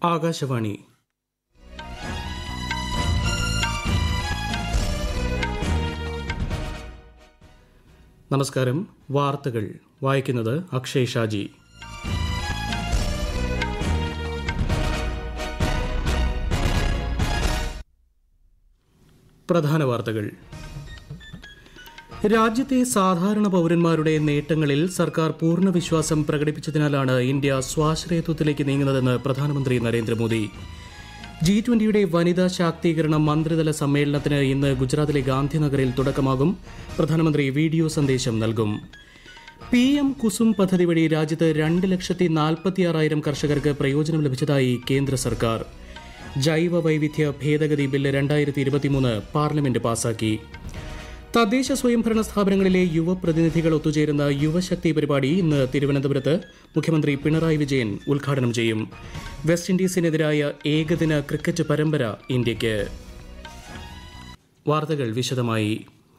ആകാശവാണി നമസ്കാരം വാർത്തകൾ വായിക്കുന്നത് അക്ഷയ് ഷാജി പ്രധാന വാർത്തകൾ രാജ്യത്തെ സാധാരണ പൌരന്മാരുടെ നേട്ടങ്ങളിൽ സർക്കാർ പൂർണ്ണ വിശ്വാസം പ്രകടിപ്പിച്ചതിനാലാണ് ഇന്ത്യ സ്വാശ്രയത്വത്തിലേക്ക് നീങ്ങുന്നതെന്ന് പ്രധാനമന്ത്രി നരേന്ദ്രമോദി ജി ട്വന്റിയുടെ വനിതാ ശാക്തീകരണ മന്ത്രിതല സമ്മേളനത്തിന് ഇന്ന് ഗുജറാത്തിലെ ഗാന്ധിനഗറിൽ തുടക്കമാകും പ്രധാനമന്ത്രി വീഡിയോ സന്ദേശം നൽകും പി എം കുസും പദ്ധതി വഴി രാജ്യത്ത് രണ്ട് ലക്ഷത്തി നാൽപ്പത്തിയാറായിരം കർഷകർക്ക് പ്രയോജനം ലഭിച്ചതായി കേന്ദ്ര സർക്കാർ ജൈവ വൈവിധ്യ ഭേദഗതി ബില്ല് രണ്ടായിരത്തി ഇരുപത്തിമൂന്ന് പാർലമെന്റ് പാസാക്കി തദ്ദേശ സ്വയംഭരണ സ്ഥാപനങ്ങളിലെ യുവപ്രതിനിധികൾ ഒത്തുചേരുന്ന യുവശക്തി പരിപാടി ഇന്ന് തിരുവനന്തപുരത്ത് മുഖ്യമന്ത്രി പിണറായി വിജയൻ ഉദ്ഘാടനം ചെയ്യും വെസ്റ്റ് ഇൻഡീസിനെതിരായ ഏകദിന ക്രിക്കറ്റ് പരമ്പര ഇന്ത്യയ്ക്ക് വാർത്തകൾ വിശദമായി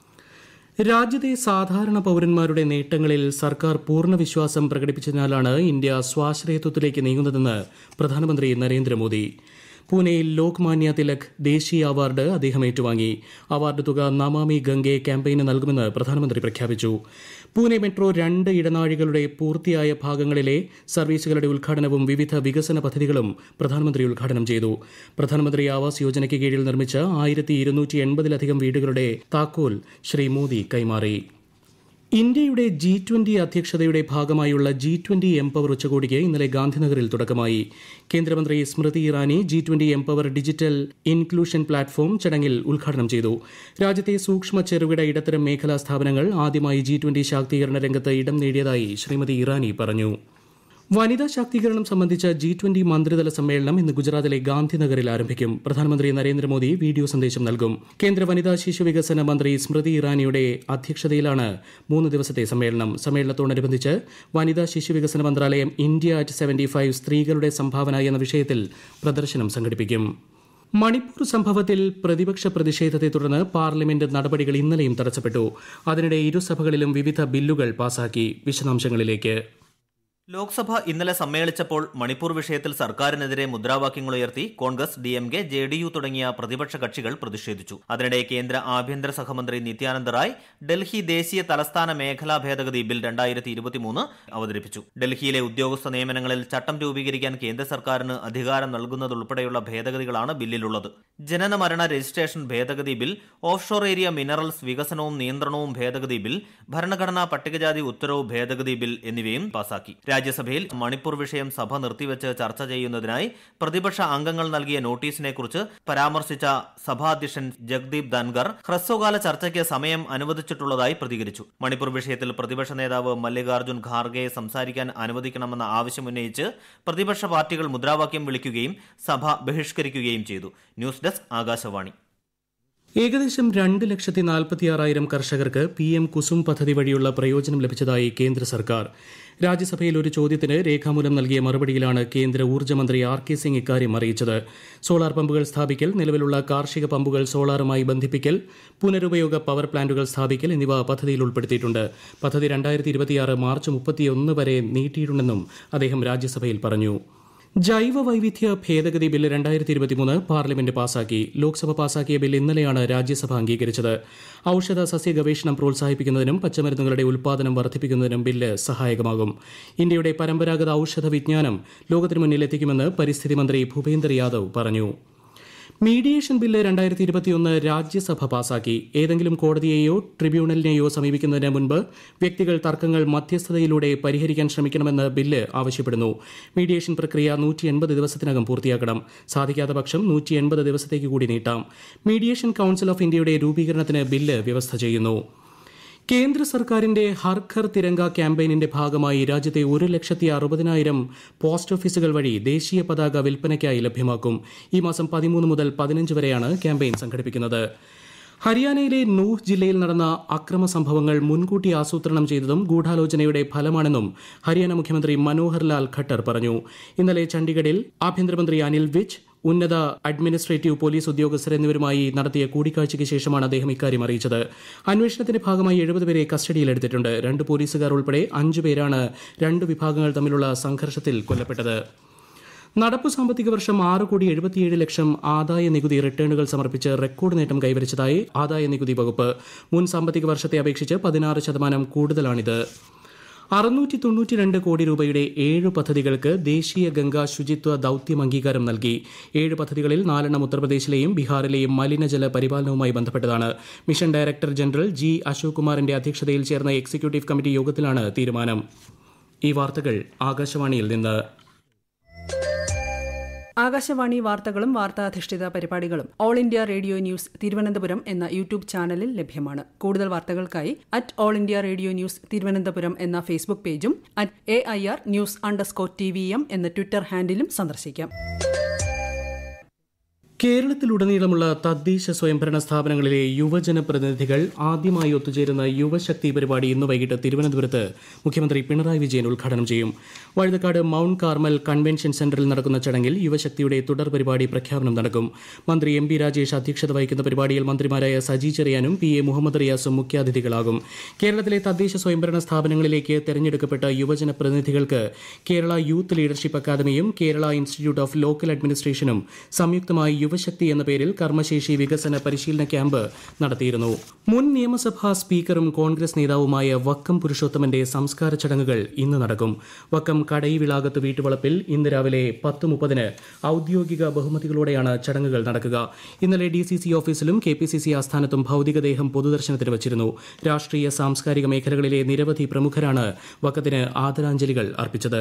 രാജ്യത്തെ സാധാരണ പൌരന്മാരുടെ നേട്ടങ്ങളിൽ സർക്കാർ പൂർണ്ണ വിശ്വാസം പ്രകടിപ്പിച്ചതിനാലാണ് ഇന്ത്യ സ്വാശ്രയത്വത്തിലേക്ക് നീങ്ങുന്നതെന്ന് പ്രധാനമന്ത്രി നരേന്ദ്രമോദി പൂനെയിൽ ലോക്മാന്യ തിലക് ദേശീയ അവാർഡ് അദ്ദേഹം ഏറ്റുവാങ്ങി അവാർഡ് തുക നമാമി ഗംഗെ ക്യാമ്പയിന് നൽകുമെന്ന് പ്രധാനമന്ത്രി പ്രഖ്യാപിച്ചു പൂനെ മെട്രോ രണ്ട് ഇടനാഴികളുടെ പൂർത്തിയായ ഭാഗങ്ങളിലെ സർവീസുകളുടെ ഉദ്ഘാടനവും വിവിധ വികസന പദ്ധതികളും പ്രധാനമന്ത്രി ഉദ്ഘാടനം ചെയ്തു പ്രധാനമന്ത്രി ആവാസ് യോജനയ്ക്ക് കീഴിൽ നിർമ്മിച്ച ആയിരത്തി ഇരുന്നൂറ്റി എൺപതിലധികം വീടുകളുടെ താക്കോൽ ശ്രീ മോദി കൈമാറി ഇന്ത്യയുടെ ജി ട്വന്റി അധ്യക്ഷതയുടെ ഭാഗമായുള്ള ജി ട്വന്റി എംപവർ ഉച്ചകോടിക്ക് ഇന്നലെ ഗാന്ധിനഗറിൽ തുടക്കമായി കേന്ദ്രമന്ത്രി Smriti Irani G twenty empower digital inclusion platform ചടങ്ങിൽ ഉദ്ഘാടനം ചെയ്തു രാജ്യത്തെ സൂക്ഷ്മ ചെറുകിട ഇടത്തരം മേഖലാ സ്ഥാപനങ്ങൾ ആദ്യമായി ജി ട്വന്റി ശാക്തീകരണ രംഗത്ത് ഇടം നേടിയതായി ശ്രീമതി ഇറാനി പറഞ്ഞു വനിതാ ശാക്തീകരണം സംബന്ധിച്ച ജി ട്വന്റി മന്ത്രിതല സമ്മേളനം ഇന്ന് ഗുജറാത്തിലെ ഗാന്ധിനഗറിൽ ആരംഭിക്കും പ്രധാനമന്ത്രി നരേന്ദ്രമോദി വീഡിയോ സന്ദേശം നൽകും കേന്ദ്ര വനിതാ ശിശു വികസന മന്ത്രി സ്മൃതി ഇറാനിയുടെ അധ്യക്ഷതയിലാണ് മൂന്ന് ദിവസത്തെ സമ്മേളനം സമ്മേളനത്തോടനുബന്ധിച്ച് വനിതാ ശിശു വികസന മന്ത്രാലയം ഇന്ത്യ അറ്റ് സെവന്റി ഫൈവ് സ്ത്രീകളുടെ സംഭാവന എന്ന വിഷയത്തിൽ പ്രദർശനം സംഘടിപ്പിക്കും മണിപ്പൂർ സംഭവത്തിൽ പ്രതിപക്ഷ പ്രതിഷേധത്തെ തുടർന്ന് പാർലമെന്റ് നടപടികൾ ഇന്നലെയും തടസ്സപ്പെട്ടു അതിനിടെ ഇരുസഭകളിലും വിവിധ ബില്ലുകൾ പാസാക്കി വിശദാംശങ്ങളിലേക്ക് ലോക്സഭ ഇന്നലെ സമ്മേളിച്ചപ്പോൾ മണിപ്പൂർ വിഷയത്തിൽ സർക്കാരിനെതിരെ മുദ്രാവാക്യങ്ങൾ ഉയർത്തി Congress D M K J D U തുടങ്ങിയ പ്രതിപക്ഷ കക്ഷികൾ പ്രതിഷേധിച്ചു അതിനിടെ കേന്ദ്ര ആഭ്യന്തര സഹമന്ത്രി നിത്യാനന്ദ റായ് ഡൽഹി ദേശീയ തലസ്ഥാന മേഖലാ ഭേദഗതി ബിൽ രണ്ടായിരത്തി ഇരുപത്തിമൂന്ന് അവതരിപ്പിച്ചു ഡൽഹിയിലെ ഉദ്യോഗസ്ഥ നിയമനങ്ങളിൽ ചട്ടം രൂപീകരിക്കാൻ കേന്ദ്ര സർക്കാരിന് അധികാരം നൽകുന്നതുൾപ്പെടെയുള്ള ഭേദഗതികളാണ് ബില്ലിലുള്ളത് ജനന മരണ രജിസ്ട്രേഷൻ ഭേദഗതി ബിൽ ഓഫ്ഷോർ ഏരിയ മിനറൽസ് വികസനവും നിയന്ത്രണവും ഭേദഗതി ബിൽ ഭരണഘടനാ പട്ടികജാതി ഉത്തരവ് ഭേദഗതി ബിൽ എന്നിവയും പാസാക്കി രാജ്യസഭയിൽ മണിപ്പൂർ വിഷയം സഭ നിർത്തിവെച്ച് ചർച്ച ചെയ്യുന്നതിനായി പ്രതിപക്ഷ അംഗങ്ങൾ നൽകിയ നോട്ടീസിനെക്കുറിച്ച് പരാമർശിച്ച സഭാധ്യക്ഷൻ ജഗ്ദീപ് ധൻഗർ ഹ്രസ്വകാല ചർച്ചയ്ക്ക് സമയം അനുവദിച്ചിട്ടുള്ളതായി പ്രതികരിച്ചു മണിപ്പൂർ വിഷയത്തിൽ പ്രതിപക്ഷ നേതാവ് മല്ലികാർജ്ജുൻ ഖാർഗെയെ സംസാരിക്കാൻ അനുവദിക്കണമെന്ന ആവശ്യമുന്നയിച്ച് പ്രതിപക്ഷ പാർട്ടികൾ മുദ്രാവാക്യം വിളിക്കുകയും സഭ ബഹിഷ്കരിക്കുകയും ചെയ്തു ന്യൂസ് ഡെസ്ക് ആകാശവാണി ഏകദേശം രണ്ട് ലക്ഷത്തി നാൽപ്പത്തിയാറായിരം കർഷകർക്ക് പി എം കുസും പദ്ധതി വഴിയുള്ള പ്രയോജനം ലഭിച്ചതായി കേന്ദ്ര സർക്കാർ രാജ്യസഭയിൽ ഒരു ചോദ്യത്തിന് രേഖാമൂലം നൽകിയ മറുപടിയിലാണ് കേന്ദ്ര ഊർജ്ജമന്ത്രി ആർ കെ സിംഗ് ഇക്കാര്യം അറിയിച്ചത് സോളാർ പമ്പുകൾ സ്ഥാപിക്കൽ നിലവിലുള്ള കാർഷിക പമ്പുകൾ സോളാറുമായി ബന്ധിപ്പിക്കൽ പുനരുപയോഗ പവർ പ്ലാന്റുകൾ സ്ഥാപിക്കൽ എന്നിവ പദ്ധതിയിൽ ഉൾപ്പെടുത്തിയിട്ടുണ്ട് പദ്ധതി രണ്ടായിരത്തി ഇരുപത്തിയാറ് മാർച്ച് മുപ്പത്തിയൊന്ന് വരെ നീട്ടിയിട്ടുണ്ടെന്നും അദ്ദേഹം രാജ്യസഭയിൽ പറഞ്ഞു ജൈവ വൈവിധ്യ ഭേദഗതി ബില്ല് രണ്ടായിരത്തി ഇരുപത്തിമൂന്ന് പാർലമെന്റ് പാസാക്കി ലോക്സഭ പാസാക്കിയ ബിൽ ഇന്നലെയാണ് രാജ്യസഭ അംഗീകരിച്ചത് ഔഷധ സസ്യ ഗവേഷണം പ്രോത്സാഹിപ്പിക്കുന്നതിനും പച്ചമരുന്നുകളുടെ ഉൽപ്പാദനം വർദ്ധിപ്പിക്കുന്നതിനും ബില്ല് സഹായകമാകും ഇന്ത്യയുടെ പരമ്പരാഗത ഔഷധ വിജ്ഞാനം ലോകത്തിനു മുന്നിൽ എത്തിക്കുമെന്ന് പരിസ്ഥിതി മന്ത്രി ഭൂപേന്ദർ യാദവ് പറഞ്ഞു മീഡിയേഷൻ ബില്ല് രണ്ടായിരത്തി ഇരുപത്തിയൊന്ന് രാജ്യസഭ പാസാക്കി ഏതെങ്കിലും കോടതിയെയോ ട്രിബ്യൂണലിനെയോ സമീപിക്കുന്നതിന് മുൻപ് വ്യക്തികൾ തർക്കങ്ങൾ മധ്യസ്ഥതയിലൂടെ പരിഹരിക്കാൻ ശ്രമിക്കണമെന്ന് ബില്ല് ആവശ്യപ്പെടുന്നു മീഡിയേഷൻ പ്രക്രിയ നൂറ്റി എൺപത് ദിവസത്തിനകം പൂർത്തിയാക്കണം സാധിക്കാത്ത പക്ഷം നൂറ്റി എൺപത് ദിവസത്തേക്ക് കൂടി നീട്ടാം മീഡിയേഷൻ കൌൺസിൽ ഓഫ് ഇന്ത്യയുടെ രൂപീകരണത്തിന് ബില്ല് വ്യവസ്ഥ ചെയ്യുന്നു കേന്ദ്ര സർക്കാരിന്റെ ഹർ ഘർ തിരങ്ക ക്യാമ്പയിനിന്റെ ഭാഗമായി രാജ്യത്തെ ഒരു ലക്ഷത്തി അറുപതിനായിരം പോസ്റ്റ് ഓഫീസുകൾ വഴി ദേശീയ പതാക വിൽപ്പനയ്ക്കായി ലഭ്യമാക്കും ഈ മാസം പതിമൂന്ന് മുതൽ പതിനഞ്ച് വരെയാണ് ക്യാമ്പയിൻ സംഘടിപ്പിക്കുന്നത് ഹരിയാനയിലെ നൂഹ് ജില്ലയിൽ നടന്ന അക്രമ സംഭവങ്ങൾ മുൻകൂട്ടി ആസൂത്രണം ചെയ്തതും ഗൂഢാലോചനയുടെ ഫലമാണെന്നും ഹരിയാന മുഖ്യമന്ത്രി മനോഹർ ലാൽ ഖട്ടർ പറഞ്ഞു ഇന്നലെ ചണ്ഡീഗഡിൽ ആഭ്യന്തരമന്ത്രി അനിൽ വിജ് ഉന്നത അഡ്മിനിസ്ട്രേറ്റീവ് പോലീസ് ഉദ്യോഗസ്ഥർ എന്നിവരുമായി നടത്തിയ കൂടിക്കാഴ്ചയ്ക്ക് ശേഷമാണ് അദ്ദേഹം ഇക്കാര്യം അറിയിച്ചത് അന്വേഷണത്തിന്റെ ഭാഗമായി എഴുപത് പേരെ കസ്റ്റഡിയിലെടുത്തിട്ടുണ്ട് രണ്ട് പോലീസുകാർ ഉൾപ്പെടെ അഞ്ചു പേരാണ് രണ്ട് വിഭാഗങ്ങൾ തമ്മിലുള്ള സംഘർഷത്തിൽ കൊല്ലപ്പെട്ടത് നടപ്പു സാമ്പത്തിക വർഷം ആറ് കോടി എഴുപത്തിയേഴ് ലക്ഷം ആദായ നികുതി റിട്ടേണുകൾ സമർപ്പിച്ച് റെക്കോർഡ് നേട്ടം കൈവരിച്ചതായി ആദായ നികുതി വകുപ്പ് മുൻ സാമ്പത്തിക വർഷത്തെ അപേക്ഷിച്ച് പതിനാറ് ശതമാനം കൂടുതലാണിത് അറുന്നൂറ്റി തൊണ്ണൂറ്റിരണ്ട് കോടി രൂപയുടെ ഏഴ് പദ്ധതികൾക്ക് ദേശീയ ഗംഗാ ശുചിത്വ ദൌത്യം അംഗീകാരം നൽകി ഏഴ് പദ്ധതികളിൽ നാലെണ്ണം ഉത്തർപ്രദേശിലെയും ബീഹാറിലെയും മലിനജല പരിപാലനവുമായി ബന്ധപ്പെട്ടതാണ് mission director general G Ashok കുമാറിന്റെ അധ്യക്ഷതയിൽ ചേർന്ന എക്സിക്യൂട്ടീവ് കമ്മിറ്റി യോഗത്തിലാണ് തീരുമാനം ഈ വാർത്തകൾ ആകാശവാണിയിൽ നിന്ന് ആകാശവാണി വാർത്തകളും വാർത്താധിഷ്ഠിത പരിപാടികളും all India radio news Thiruvananthapuram എന്ന യൂട്യൂബ് ചാനലിൽ ലഭ്യമാണ് കൂടുതൽ വാർത്തകൾക്കായി at all India radio news Thiruvananthapuram എന്ന ഫേസ്ബുക്ക് പേജും at A I R news underscore T V M എന്ന ട്വിറ്റർ ഹാൻഡിലും സന്ദർശിക്കാം കേരളത്തിലുടനീളമുള്ള തദ്ദേശ സ്വയംഭരണ സ്ഥാപനങ്ങളിലെ യുവജന പ്രതിനിധികൾ ആദ്യമായി ഒത്തുചേരുന്ന യുവശക്തി പരിപാടി ഇന്ന് വൈകിട്ട് തിരുവനന്തപുരത്ത് മുഖ്യമന്ത്രി പിണറായി വിജയൻ ഉദ്ഘാടനം ചെയ്യും വഴുതക്കാട് മൌണ്ട് കാർമൽ കൺവെൻഷൻ സെന്ററിൽ നടക്കുന്ന ചടങ്ങിൽ യുവശക്തിയുടെ തുടർ പരിപാടി പ്രഖ്യാപനം നടക്കും മന്ത്രി എം പി രാജേഷ് അധ്യക്ഷത വഹിക്കുന്ന പരിപാടിയിൽ മന്ത്രിമാരായ സജി ചെറിയാനും പി എ മുഹമ്മദ് റിയാസും മുഖ്യാതിഥികളാകും കേരളത്തിലെ തദ്ദേശ സ്വയംഭരണ സ്ഥാപനങ്ങളിലേക്ക് തെരഞ്ഞെടുക്കപ്പെട്ട യുവജന പ്രതിനിധികൾക്ക് കേരള യൂത്ത് ലീഡർഷിപ്പ് അക്കാദമിയും കേരള ഇൻസ്റ്റിറ്റ്യൂട്ട് ഓഫ് ലോക്കൽ അഡ്മിനിസ്ട്രേഷനും സംയുക്തമായി യുവശക്തി എന്ന പേരിൽ കർമ്മശേഷി വികസന പരിശീലന ക്യാമ്പ് നടത്തിയിരുന്നു മുൻ നിയമസഭാ സ്പീക്കറും കോൺഗ്രസ് നേതാവുമായ വക്കം പുരുഷോത്തമന്റെ സംസ്കാര ചടങ്ങുകൾ ഇന്ന് നടക്കും വക്കം കടയിവിളാകത്ത് വീട്ടുവളപ്പിൽ ഇന്ന് രാവിലെ പത്ത് മുപ്പതിന് ഔദ്യോഗിക ബഹുമതികളോടെയാണ് ചടങ്ങുകൾ നടക്കുക ഇന്നലെ ഡി സി സി ഓഫീസിലും കെ പി സി സി ആസ്ഥാനത്തും ഭൌതികദേഹം പൊതുദർശനത്തിന് വച്ചിരുന്നു രാഷ്ട്രീയ സാംസ്കാരിക മേഖലകളിലെ നിരവധി പ്രമുഖരാണ് വക്കത്തിന് ആദരാഞ്ജലികൾ അർപ്പിച്ചത്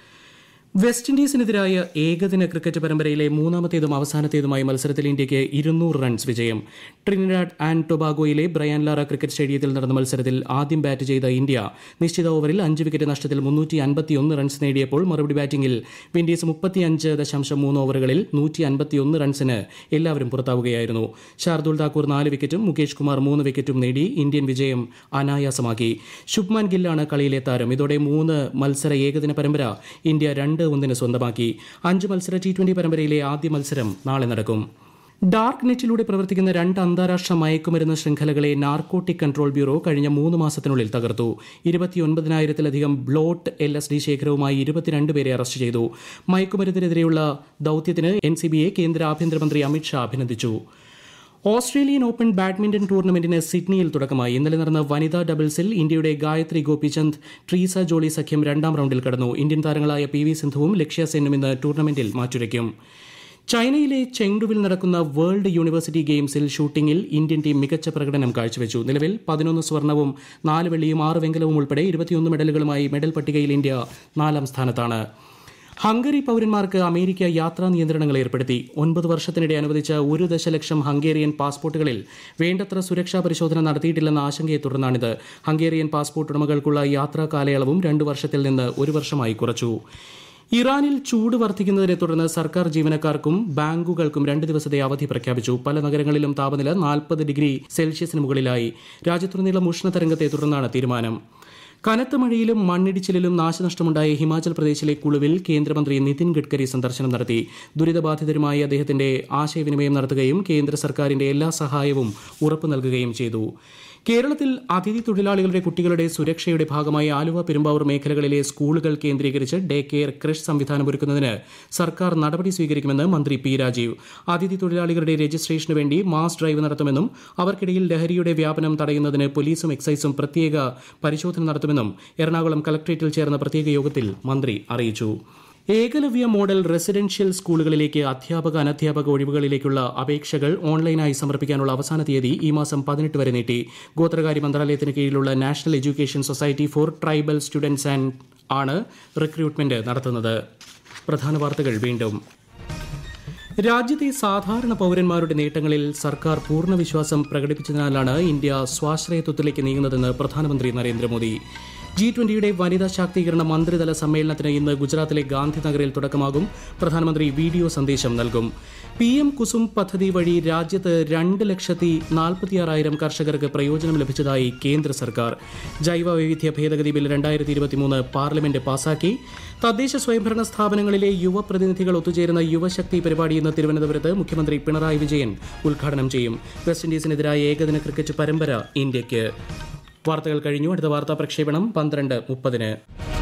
വെസ്റ്റ് ഇൻഡീസിനെതിരായ ഏകദിന ക്രിക്കറ്റ് പരമ്പരയിലെ മൂന്നാമത്തേതും അവസാനത്തേതുമായ മത്സരത്തിൽ ഇന്ത്യയ്ക്ക് ഇരുന്നൂറ് റൺസ് വിജയം ട്രിനിഡാഡ് ആൻഡ് ടൊബാഗോയിലെ ബ്രയാൻ ലാറ ക്രിക്കറ്റ് സ്റ്റേഡിയത്തിൽ നടന്ന മത്സരത്തിൽ ആദ്യം ബാറ്റ് ചെയ്ത ഇന്ത്യ നിശ്ചിത ഓവറിൽ അഞ്ച് വിക്കറ്റ് നഷ്ടത്തിൽ മുന്നൂറ്റി അൻപത്തിയൊന്ന് റൺസ് നേടിയപ്പോൾ മറുപടി ബാറ്റിംഗിൽ വിൻഡീസ് മുപ്പത്തിയഞ്ച് ദശാംശം മൂന്ന് ഓവറുകളിൽ നൂറ്റി അൻപത്തിയൊന്ന് റൺസിന് എല്ലാവരും പുറത്താവുകയായിരുന്നു ഷാർദുൽ താക്കൂർ നാല് വിക്കറ്റും മുകേഷ് കുമാർ മൂന്ന് വിക്കറ്റും നേടി ഇന്ത്യൻ വിജയം അനായാസമാക്കി ശുഭ്മാൻ ഗില്ലാണ് കളിയിലെ താരം ഇതോടെ മൂന്ന് മത്സര ഏകദിന പരമ്പര ഇന്ത്യ രണ്ട് ഒന്നിന് സ്വന്തമാക്കി അഞ്ച് മത്സര ടി ട്വന്റി പരമ്പരയിലെ ആദ്യ മത്സരം നാളെ നടക്കും ഡാർക്ക് നെറ്റിലൂടെ പ്രവർത്തിക്കുന്ന രണ്ട് അന്താരാഷ്ട്ര മയക്കുമരുന്ന് ശൃംഖലകളെ നാർക്കോട്ടിക് കൺട്രോൾ ബ്യൂറോ കഴിഞ്ഞ മൂന്ന് മാസത്തിനുള്ളിൽ തകർത്തു ഇരുപത്തിയൊൻപതിനായിരത്തിലധികം ബ്ലോട്ട് എൽ എസ് ഡി ശേഖരവുമായി ഇരുപത്തിരണ്ട് പേരെ അറസ്റ്റ് ചെയ്തു മയക്കുമരുന്നിനെതിരെയുള്ള ദൌത്യത്തിന് എൻ സി ബിയെ കേന്ദ്ര ആഭ്യന്തരമന്ത്രി അമിത്ഷാ അഭിനന്ദിച്ചു ഓസ്ട്രേലിയൻ ഓപ്പൺ ബാഡ്മിന്റൺ ടൂർണമെന്റിന് സിഡ്നിയിൽ തുടക്കമായി ഇന്നലെ നടന്ന വനിതാ ഡബിൾസിൽ ഇന്ത്യയുടെ ഗായത്രി ഗോപിചന്ദ് ട്രീസ ജോളി സഖ്യം രണ്ടാം റൌണ്ടിൽ കടന്നു ഇന്ത്യൻ താരങ്ങളായ പി വി സിന്ധുവും ലക്ഷ്യ സെന്നും ഇന്ന് ടൂർണമെന്റിൽ മാറ്റുരയ്ക്കും ചൈനയിലെ ചെങ്ഡുവിൽ നടക്കുന്ന വേൾഡ് യൂണിവേഴ്സിറ്റി ഗെയിംസിൽ ഷൂട്ടിംഗിൽ ഇന്ത്യൻ ടീം മികച്ച പ്രകടനം കാഴ്ചവെച്ചു നിലവിൽ പതിനൊന്ന് സ്വർണവും നാല് വെള്ളിയും ആറ് വെങ്കലവും ഉൾപ്പെടെ ഇരുപത്തിയൊന്ന് മെഡലുകളുമായി മെഡൽ പട്ടികയിൽ ഇന്ത്യ നാലാം സ്ഥാനത്താണ് ഹംഗറി പൌരന്മാർക്ക് അമേരിക്ക യാത്രാ നിയന്ത്രണങ്ങൾ ഏർപ്പെടുത്തി ഒൻപത് വർഷത്തിനിടെ അനുവദിച്ച ഒരു ദശലക്ഷം ഹംഗേറിയൻ പാസ്പോർട്ടുകളിൽ വേണ്ടത്ര സുരക്ഷാ പരിശോധന നടത്തിയിട്ടില്ലെന്ന ആശങ്കയെ തുടർന്നാണിത് ഹംഗേറിയൻ പാസ്പോർട്ട് ഉടമകൾക്കുള്ള യാത്രാ കാലയളവും രണ്ട് വർഷത്തിൽ നിന്ന് ഒരു വർഷമായി കുറച്ചു ഇറാനിൽ ചൂട് വർദ്ധിക്കുന്നതിനെ തുടർന്ന് സർക്കാർ ജീവനക്കാർക്കും ബാങ്കുകൾക്കും രണ്ട് ദിവസത്തെ അവധി പ്രഖ്യാപിച്ചു പല നഗരങ്ങളിലും താപനില നാൽപ്പത് ഡിഗ്രി സെൽഷ്യസിന് മുകളിലായി രാജ്യത്തുടനീളം ഉഷ്ണതരംഗത്തെ തുടർന്നാണ് തീരുമാനം കനത്ത മഴയിലും മണ്ണിടിച്ചിലിലും നാശനഷ്ടമുണ്ടായ ഹിമാചൽ പ്രദേശിലെ കുളുവിൽ കേന്ദ്രമന്ത്രി നിതിൻ ഗഡ്കരി സന്ദർശനം നടത്തി ദുരിതബാധിതരുമായി അദ്ദേഹത്തിന്റെ ആശയവിനിമയം നടത്തുകയും കേന്ദ്ര സർക്കാരിന്റെ എല്ലാ സഹായവും ഉറപ്പു നൽകുകയും ചെയ്തു കേരളത്തിൽ അതിഥി തൊഴിലാളികളുടെ കുട്ടികളുടെ സുരക്ഷയുടെ ഭാഗമായി ആലുവ പെരുമ്പാവൂർ മേഖലകളിലെ സ്കൂളുകൾ കേന്ദ്രീകരിച്ച് ഡേ കെയർ ക്രഷ് സംവിധാനം ഒരുക്കുന്നതിന് സർക്കാർ നടപടി സ്വീകരിക്കുമെന്ന് മന്ത്രി പി രാജീവ് അതിഥി തൊഴിലാളികളുടെ രജിസ്ട്രേഷന് വേണ്ടി മാസ് ഡ്രൈവ് നടത്തുമെന്നും അവർക്കിടയിൽ ലഹരിയുടെ വ്യാപനം തടയുന്നതിന് പോലീസും എക്സൈസും പ്രത്യേക പരിശോധന നടത്തുമെന്നും എറണാകുളം കലക്ട്രേറ്റിൽ ചേർന്ന പ്രത്യേക യോഗത്തിൽ മന്ത്രി അറിയിച്ചു ഏകലവ്യ മോഡൽ റെസിഡൻഷ്യൽ സ്കൂളുകളിലേക്ക് അധ്യാപക അനധ്യാപക ഒഴിവുകളിലേക്കുള്ള അപേക്ഷകൾ ഓൺലൈനായി സമർപ്പിക്കാനുള്ള അവസാന തീയതി ഈ മാസം പതിനെട്ട് വരെ നീട്ടി ഗോത്രകാര്യ മന്ത്രാലയത്തിന് കീഴിലുള്ള national education society for tribal students and ആണ് റിക്രൂട്ട്മെന്റ് നടത്തുന്നത് പ്രധാന വാർത്തകൾ വീണ്ടും രാജ്യത്തെ സാധാരണ പൌരന്മാരുടെ നേട്ടങ്ങളിൽ സർക്കാർ പൂർണ്ണ വിശ്വാസം പ്രകടിപ്പിച്ചതിനാലാണ് ഇന്ത്യ സ്വാശ്രയത്വത്തിലേക്ക് നീങ്ങുന്നതെന്ന് പ്രധാനമന്ത്രി നരേന്ദ്രമോദി ജി ട്വന്റിയുടെ വനിതാ ശാക്തീകരണ മന്ത്രിതല സമ്മേളനത്തിന് ഇന്ന് ഗുജറാത്തിലെ ഗാന്ധിനഗറിൽ തുടക്കമാകും പ്രധാനമന്ത്രി വീഡിയോ സന്ദേശം നൽകും പി എം കുസും പദ്ധതി വഴി രാജ്യത്ത് രണ്ട് ലക്ഷത്തി നാൽപ്പത്തിയാറായിരം കർഷകർക്ക് പ്രയോജനം ലഭിച്ചതായി കേന്ദ്ര സർക്കാർ ജൈവ വൈവിധ്യ ഭേദഗതി ബിൽ രണ്ടായിരത്തി ഇരുപത്തിമൂന്ന് പാർലമെന്റ് പാസാക്കി തദ്ദേശ സ്വയംഭരണ സ്ഥാപനങ്ങളിലെ യുവപ്രതിനിധികൾ ഒത്തുചേരുന്ന യുവശക്തി പരിപാടി ഇന്ന് തിരുവനന്തപുരത്ത് മുഖ്യമന്ത്രി പിണറായി വിജയൻ ഉദ്ഘാടനം ചെയ്യും വെസ്റ്റ് ഇൻഡീസിനെതിരായ ഏകദിന ക്രിക്കറ്റ് പരമ്പര ഇന്ത്യയ്ക്ക് വാർത്തകൾ കഴിഞ്ഞു അടുത്ത വാർത്താ പ്രക്ഷേപണം പന്ത്രണ്ട് മുപ്പതിന്